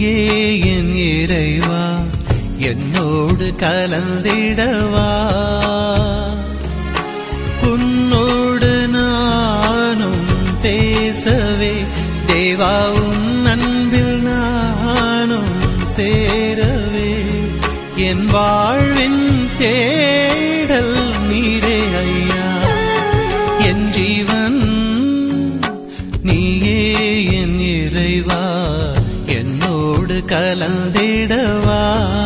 நீயே என் இறைவா என்னோடு கலந்திடவா உன்னோடு நானும் பேசவே தேவா உன் அன்பில் நானும் சேரவே என் வாழ்வின் தேடல் நீரே ஐயா என் ஜீவன் நீயே என் இறைவா என்னோடு கலந்திடவா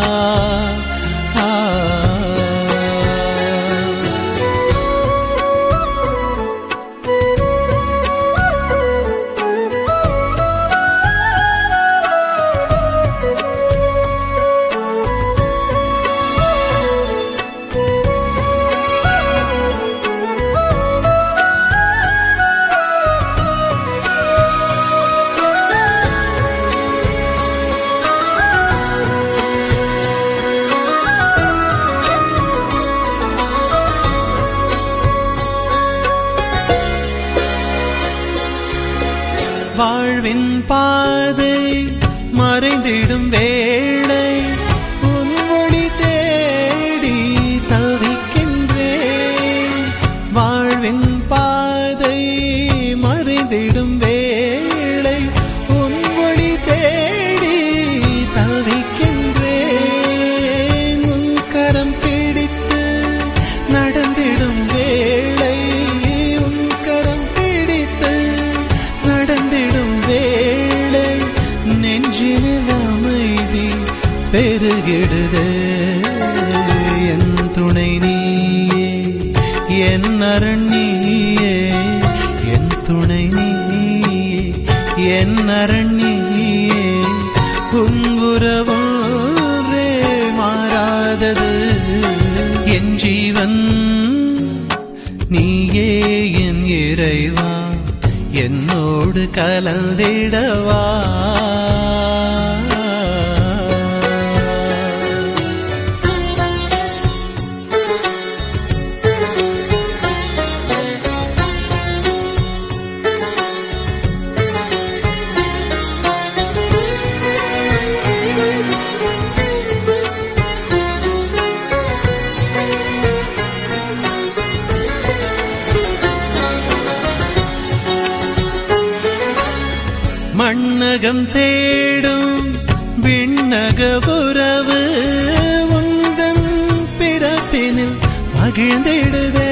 ஆ. வாழ்வின் பாதை மறைந்திடும் வேளை உன் மொழி தேடி தவிக்கின்றேன் வாழ்வின் பாதை மறைந்திடும் வேளை உன் மொழி தேடி தவிக்கின்றேன் உன் கரம் பிடித்து நடந்திடும் வேளை உன் கரம் பிடித்து நடந்திடும் வேளை நெஞ்சில் அமைதி பெருகிடுது என் துணை நீயே என் அரண் நீயே என் துணை நீயே என் அரண் நீயே உன் உறவொன்றே மாறாதது என் ஜீவன் நீயே என் இறைவா என்னோடு கலந்திடவா மண்ணகம் தேடும் விண்ணக உறவு உந்தன் பிறப்பினில் மகிழ்ந்திடுதே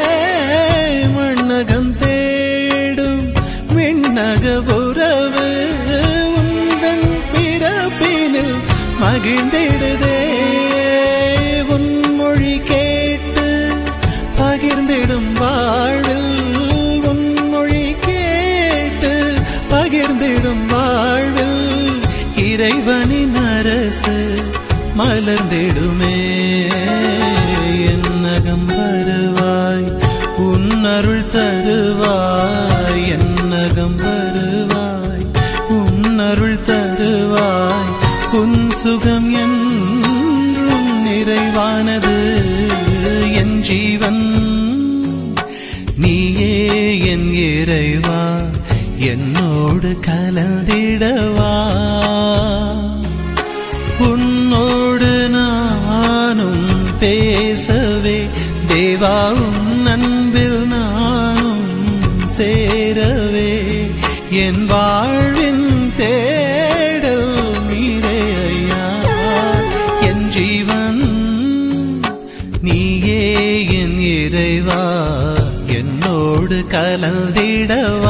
மண்ணகம் தேடும் விண்ணக உறவு உந்தன் பிறப்பினில் மகிழ்ந்திடுதே உன் மொழி கேட்டு பகிர்ந்திடும் வாழ்வில் உன் மொழி கேட்டு பகிர்ந்திடும் வாழ்வில் இறைவனின் அரசு மலர்ந்திடுமே என்னகம் வருவாய் உன் அருள் தருவாய் என்னகம் வருவாய் உன் அருள் தருவாய் உன் சுகம் என்றும் நிறைவானது என் ஜீவன் நீயே என் இறைவா என்னோடு கலந்திடவா உன்னோடு நானும் பேசவே தேவா உன் அன்பில் நானும் சேரவே என் வாழ்வின் தேடல் நீரே ஐயா என் ஜீவன் நீயே என் இறைவா என்னோடு கலந்திடவா